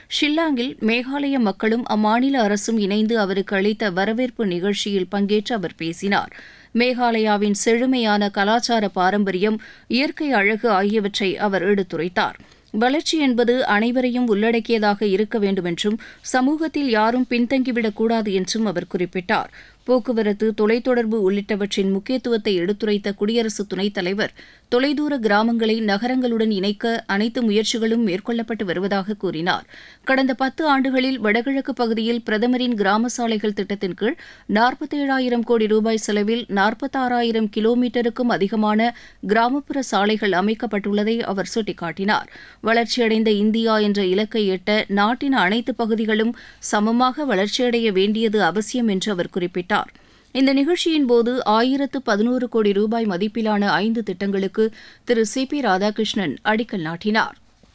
ஷில்லாங்கில் மேகாலய மக்களும் அம்மாநில அரசும் இணைந்து அவருக்கு அளித்த வரவேற்பு நிகழ்ச்சியில் பங்கேற்று அவர் பேசினார் மேகாலயாவின் செழுமையான கலாச்சார பாரம்பரியம் இயற்கை அழகு ஆகியவற்றை அவர் எடுத்துரைத்தார் வளர்ச்சி என்பது அனைவரையும் உள்ளடக்கியதாக இருக்க வேண்டும் என்றும் சமூகத்தில் யாரும் பின்தங்கிவிடக் கூடாது என்றும் அவர் குறிப்பிட்டார் போக்குவரத்து தொலைத்தொடர்பு உள்ளிட்டவற்றின் முக்கியத்துவத்தை எடுத்துரைத்த குடியரசு துணைத் தலைவர் தொலைதூர கிராமங்களை நகரங்களுடன் இணைக்க அனைத்து முயற்சிகளும் மேற்கொள்ளப்பட்டு வருவதாக கூறினார் கடந்த பத்து ஆண்டுகளில் வடகிழக்கு பகுதியில் பிரதமரின் கிராம சாலைகள் திட்டத்தின் கீழ் நாற்பத்தேழாயிரம் கோடி ரூபாய் செலவில் நாற்பத்தாறாயிரம் கிலோமீட்டருக்கும் அதிகமான கிராமப்புற சாலைகள் அமைக்கப்பட்டுள்ளதை அவர் சுட்டிக்காட்டினார் வளர்ச்சியடைந்த இந்தியா என்ற இலக்கை எட்ட நாட்டின் அனைத்து பகுதிகளும் சமமாக வளர்ச்சியடைய வேண்டியது அவசியம் என்று அவர் குறிப்பிட்டார் இந்த நிகழ்ச்சியின் போது ஆயிரத்து பதினோரு கோடி ரூபாய் மதிப்பிலான ஐந்து திட்டங்களுக்கு திரு சி பி ராதாகிருஷ்ணன் அடிக்கல் நாட்டினார்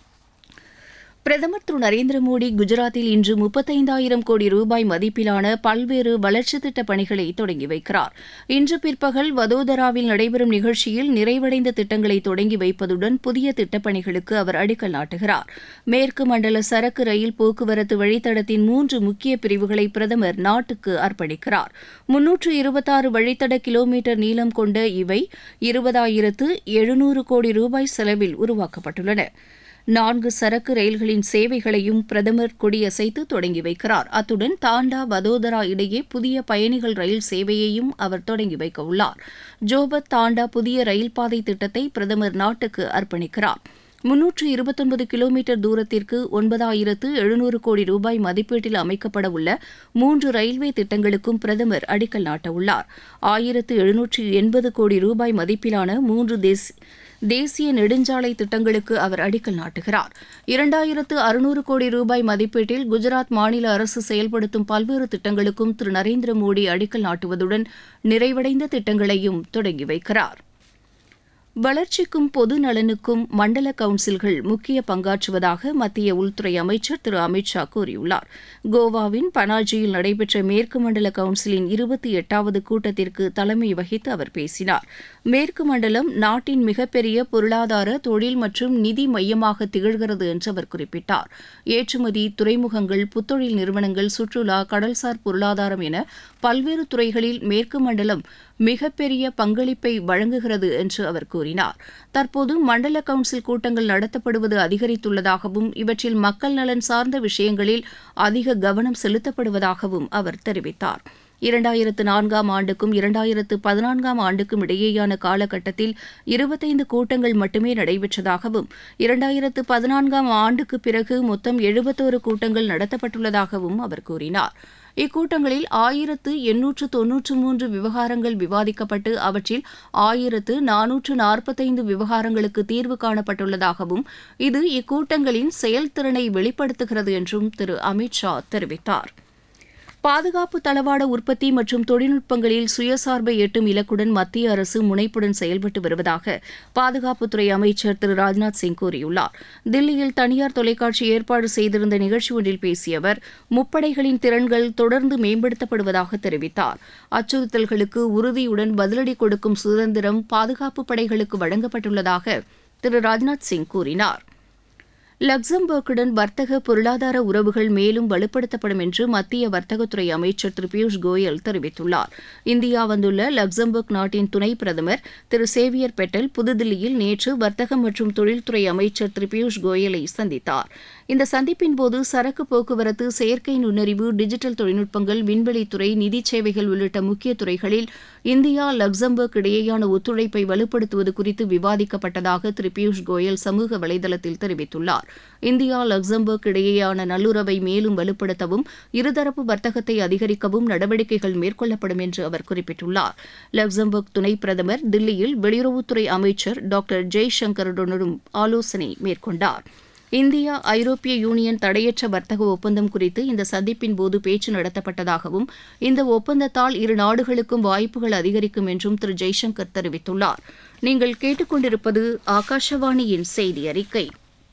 பிரதமர் திரு நரேந்திர மோடி குஜராத்தில் இன்று முப்பத்தைந்தாயிரம் கோடி ரூபாய் மதிப்பிலான பல்வேறு வளர்ச்சித் திட்டப் பணிகளை தொடங்கி வைக்கிறார் இன்று பிற்பகல் வதோதராவில் நடைபெறும் நிகழ்ச்சியில் நிறைவடைந்த திட்டங்களை தொடங்கி வைப்பதுடன் புதிய திட்டப்பணிகளுக்கு அவர் அடிக்கல் நாட்டுகிறார் மேற்கு மண்டல சரக்கு ரயில் போக்குவரத்து வழித்தடத்தின் மூன்று முக்கிய பிரிவுகளை பிரதமர் நாட்டுக்கு அர்ப்பணிக்கிறார் முன்னூற்று இருபத்தாறு வழித்தட கிலோமீட்டர் நீளம் கொண்ட இவை இருபதாயிரத்து எழுநூறு கோடி ரூபாய் செலவில் உருவாக்கப்பட்டுள்ளன நான்கு சரக்கு ரயில்களின் சேவைகளையும் பிரதமர் கொடியசைத்து தொடங்கி வைக்கிறார் அத்துடன் தாண்டா வதோதரா இடையே புதிய பயணிகள் ரயில் சேவையையும் அவர் தொடங்கி வைக்க உள்ளார் ஜோபத் தாண்டா புதிய ரயில் பாதை திட்டத்தை பிரதமர் நாட்டுக்கு அர்ப்பணிக்கிறார் முன்னூற்று இருபத்தொன்பது கிலோமீட்டர் தூரத்திற்கு ஒன்பதாயிரத்து எழுநூறு கோடி ரூபாய் மதிப்பீட்டில் அமைக்கப்பட உள்ள மூன்று ரயில்வே திட்டங்களுக்கும் பிரதமர் அடிக்கல் நாட்டவுள்ளார் ஆயிரத்து எழுநூற்று எண்பது கோடி ரூபாய் மதிப்பிலான மூன்று தேசிய தேசிய நெடுஞ்சாலை திட்டங்களுக்கு அவர் அடிக்கல் நாட்டுகிறார் இரண்டாயிரத்து அறுநூறு கோடி ரூபாய் மதிப்பீட்டில் குஜராத் மாநில அரசு செயல்படுத்தும் பல்வேறு திட்டங்களுக்கும் திரு நரேந்திர மோடி அடிக்கல் நாட்டுவதுடன் நிறைவடைந்த திட்டங்களையும் தொடங்கி வைக்கிறார் வளர்ச்சிக்கும் பொது நலனுக்கும் மண்டல கவுன்சில்கள் முக்கிய பங்காற்றுவதாக மத்திய உள்துறை அமைச்சர் திரு அமித் ஷா கூறியுள்ளார் கோவாவின் பனாஜியில் நடைபெற்ற மேற்கு மண்டல கவுன்சிலின் இருபத்தி எட்டாவது கூட்டத்திற்கு தலைமை வகித்து அவர் பேசினார் மேற்கு மண்டலம் நாட்டின் மிகப்பெரிய பொருளாதார தொழில் மற்றும் நிதி மையமாக திகழ்கிறது என்று அவர் குறிப்பிட்டார் ஏற்றுமதி துறைமுகங்கள் புத்தொழில் நிறுவனங்கள் சுற்றுலா கடல்சார் பொருளாதாரம் என பல்வேறு துறைகளில் மேற்கு மண்டலம் மிகப்பெரிய பங்களிப்பை வழங்குகிறது என்று அவர் கூறினார் தற்போது மண்டல கவுன்சில் கூட்டங்கள் நடத்தப்படுவது அதிகரித்துள்ளதாகவும் இவற்றில் மக்கள் நலன் சார்ந்த விஷயங்களில் அதிக கவனம் செலுத்தப்படுவதாகவும் அவர் தெரிவித்தார் இரண்டாயிரத்து நான்காம் ஆண்டுக்கும் இரண்டாயிரத்து பதினான்காம் ஆண்டுக்கும் இடையேயான காலகட்டத்தில் இருபத்தைந்து கூட்டங்கள் மட்டுமே நடைபெற்றதாகவும் இரண்டாயிரத்து பதினான்காம் ஆண்டுக்கு பிறகு மொத்தம் எழுபத்தோரு கூட்டங்கள் நடத்தப்பட்டுள்ளதாகவும் அவர் கூறினார் இக்கூட்டங்களில் ஆயிரத்து எண்ணூற்று தொன்னூற்று மூன்று விவகாரங்கள் விவாதிக்கப்பட்டு அவற்றில் ஆயிரத்து நானூற்று நாற்பத்தைந்து விவகாரங்களுக்கு தீர்வு காணப்பட்டுள்ளதாகவும் இது இக்கூட்டங்களின் செயல்திறனை வெளிப்படுத்துகிறது என்றும் திரு அமித் ஷா தெரிவித்தார் பாதுகாப்பு தளவாட உற்பத்தி மற்றும் தொழில்நுட்பங்களில் சுயசார்பை எட்டும் இலக்குடன் மத்திய அரசு முனைப்புடன் செயல்பட்டு வருவதாக பாதுகாப்புத்துறை அமைச்சர் திரு ராஜ்நாத் சிங் கூறியுள்ளார் தில்லியில் தனியார் தொலைக்காட்சி ஏற்பாடு செய்திருந்த நிகழ்ச்சி ஒன்றில் பேசிய அவர் முப்படைகளின் திறன்கள் தொடர்ந்து மேம்படுத்தப்படுவதாக தெரிவித்தார் அச்சுறுத்தல்களுக்கு உறுதியுடன் பதிலடி கொடுக்கும் சுதந்திரம் பாதுகாப்பு படைகளுக்கு வழங்கப்பட்டுள்ளதாக திரு ராஜ்நாத் சிங் கூறினார் லக்சம்பர்க்குடன் வர்த்தக பொருளாதார உறவுகள் மேலும் வலுப்படுத்தப்படும் என்று மத்திய வர்த்தகத்துறை அமைச்சர் திரு பியூஷ் கோயல் தெரிவித்துள்ளார் இந்தியா வந்துள்ள லக்சம்பர்க் நாட்டின் துணை பிரதமர் திரு சேவியர் பெட்டல் புதுதில்லியில் நேற்று வர்த்தகம் மற்றும் தொழில்துறை அமைச்சர் திரு பியூஷ் கோயலை சந்தித்தார் இந்த சந்திப்பின் போது சரக்கு போக்குவரத்து செயற்கை நுண்ணறிவு டிஜிட்டல் தொழில்நுட்பங்கள் விண்வெளித்துறை நிதி சேவைகள் உள்ளிட்ட முக்கிய துறைகளில் இந்தியா லக்சம்பர்க் இடையேயான ஒத்துழைப்பை வலுப்படுத்துவது குறித்து விவாதிக்கப்பட்டதாக திரு பியூஷ் கோயல் சமூக வலைதளத்தில் தெரிவித்துள்ளார் இந்தியா லக்சம்பர்க் இடையேயான நல்லுறவை மேலும் வலுப்படுத்தவும் இருதரப்பு வர்த்தகத்தை அதிகரிக்கவும் நடவடிக்கைகள் மேற்கொள்ளப்படும் என்று அவர் குறிப்பிட்டுள்ளார் லக்சம்பர்க் துணை பிரதமர் தில்லியில் வெளியுறவுத்துறை அமைச்சர் டாக்டர் ஜெய்சங்கருடனும் ஆலோசனை மேற்கொண்டார் இந்தியா ஐரோப்பிய யூனியன் தடையற்ற வர்த்தக ஒப்பந்தம் குறித்து இந்த சந்திப்பின் போது பேச்சு நடத்தப்பட்டதாகவும் இந்த ஒப்பந்தத்தால் இரு நாடுகளுக்கும் வாய்ப்புகள் அதிகரிக்கும் என்றும் திரு ஜெய்சங்கர் தெரிவித்துள்ளார் நீங்கள் கேட்டுக்கொண்டிருப்பது ஆகாஷவாணியின் செய்தி அறிக்கை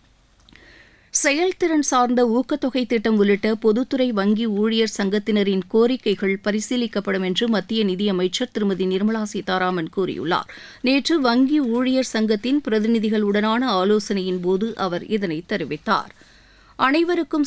செயல்திறன் சார்ந்த ஊக்கத்தொகை திட்டம் உள்ளிட்ட பொதுத்துறை வங்கி ஊழியர் சங்கத்தினரின் கோரிக்கைகள் பரிசீலிக்கப்படும் என்று மத்திய நிதியமைச்சர் திருமதி நிர்மலா சீதாராமன் கூறியுள்ளார் நேற்று வங்கி ஊழியர் சங்கத்தின் பிரதிநிதிகளுடனான ஆலோசனையின் போது அவர் இதனை தெரிவித்தார் அனைவருக்கும்